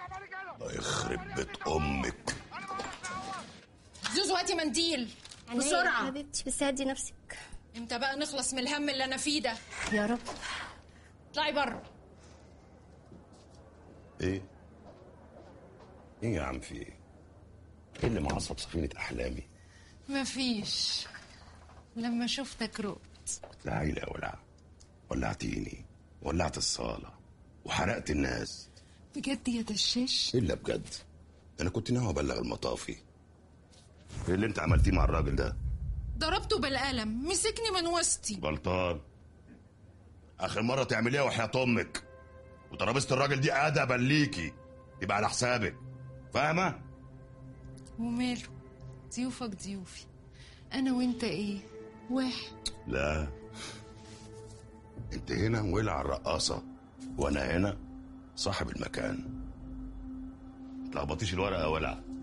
الله يخرب بيت امك زوزو هاتي منديل عينيا يا بسرعة حبيبتي بس هدي نفسك امتى بقى نخلص من الهم اللي انا فيه ده يا رب اطلعي بره ايه ايه يا عم في ايه ايه اللي معصب سفينه احلامي مفيش لما شفتك رقت لا عيلة يا ولع ولعتيني ولعت الصالة وحرقت الناس بجد يا دشاش إلا بجد أنا كنت ناوي أبلغ المطافي إيه اللي أنت عملتيه مع الراجل ده؟ ضربته بالقلم مسكني من وسطي غلطان آخر مرة تعمليها وحياة أمك وترابيزة الراجل دي أدبا ليكي يبقى على حسابك فاهمة؟ وماله ضيوفك ضيوفي انا وانت ايه واحد لا أنت هنا ولع الرقاصة وأنا هنا صاحب المكان تلخبطيش الورقة يا ولع